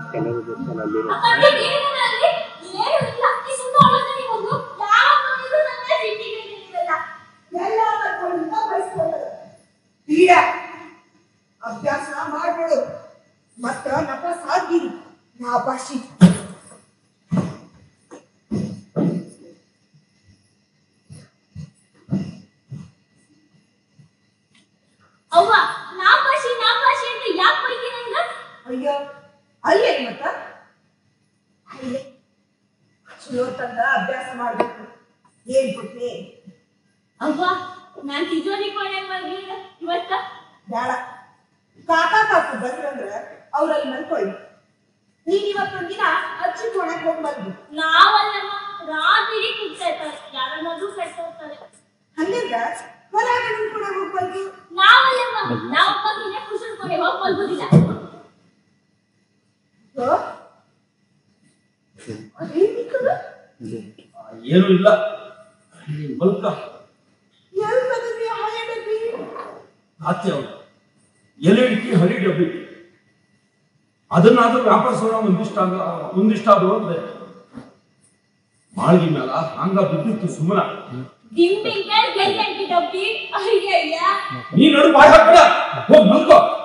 ಕೆಲವು ದಿವಸದಲ್ಲಿ ಅಪ್ಪ, ನೀನ್ ಏನು ನನಗೆ? ಏನು ಇಲ್ಲ. ಈ ಸುತ್ತ ಒಳಗಡೆ ಹೋಗು. ಯಾವ ಮನೆಗೂ ನನ್ನ ಸಿಟ್ಟಿಗೆ ಇಳಿದಿಲ್ಲ. ಎಲ್ಲ ಮಾಡ್ಕೊಂಡು ಬಯಸ್ಕೊಳ್ಳೋದು ಈಗ ಅಭ್ಯಾಸ ಮಾಡ್ಬಿಡು ಮತ್ತ ನಪಾಸ್ ಆಗಿರಿ ನಾ ಭಾಷಿ ಅವ್ವ ನಾಪಾಶಿ ನಾಪಾಶಿ ಅಂತ ಯಾಕೆ ಬೈತೀನಿ ನಂಗ ಅಯ್ಯೋ ಅಲ್ಲೇ ಮತ್ತ ಅಲ್ಲೇ ಚಲೋ ತಂದ ಅಭ್ಯಾಸ ಮಾಡ್ಬೇಕು ಏನ್ ಬಿಟ್ರೆ ಅವ್ವ ನಾನ್ ತಿಜೋರಿ ಕೊನೆ ಬರ್ಲಿಲ್ಲ ಇವತ್ತ ಬೇಡ ಕಾಕಾ ಕಾಕು ಬಂದ್ರಂದ್ರ ಅವ್ರಲ್ಲಿ ಮಲ್ಕೊಳ್ಳಿ ನೀನ್ ಇವತ್ತೊಂದ್ ದಿನ ಅಜ್ಜಿ ಕೊಡಕ್ ಹೋಗ್ ಬಂದು ನಾವಲ್ಲಮ್ಮ ರಾತ್ರಿ ಕುಗ್ತಾ ಇರ್ತಾರೆ ಯಾರನ್ನಾದ್ರೂ ಕಟ್ಕೋತಾರೆ ಹಂಗಂದ್ರ ಹೊರಗಡೆ ಕೂಡ ಹೋಗ್ ಬಂದು ನಾವಲ್ಲಮ್ಮ ನಾವು ಮಗಿನ ಕುಶಲ್ ಕೊನೆ ಹೋಗಿ ಮಲ್ಗೋದಿಲ್ಲ ಅದೇನಿಕ್ಕದ ಏನು ಇಲ್ಲ ಬಲ್ಕ ಎಲ್ ಬಂದ್ರಿ ಹಳೆ ಡಬ್ಬಿ ಆಚೆ ಅವರು ಎಲೆ ಇಡ್ಕಿ ಹಳಿ ಡಬ್ಬಿ ಅದನ್ನಾದ್ರೂ ವ್ಯಾಪಾರ ಒಂದಿಷ್ಟಾಗ ಒಂದಿಷ್ಟಾದ್ರು ಅಂದ್ರೆ ಮಾಳ್ಗಿ ಮೇಲ ಹಂಗ ಬಿದ್ದಿತ್ತು ಸುಮ್ಮನ ದಿಂಬಿಂಗ್ ಗೆಲ್ಗಂಟಿ ಡಬ್ಬಿ ಅಯ್ಯಯ್ಯ ನೀ ನಡು ಬಾಯ್ ಹಾಕ್ಬೇಡ ಹೋಗ್ ಮಲ್ಕೋ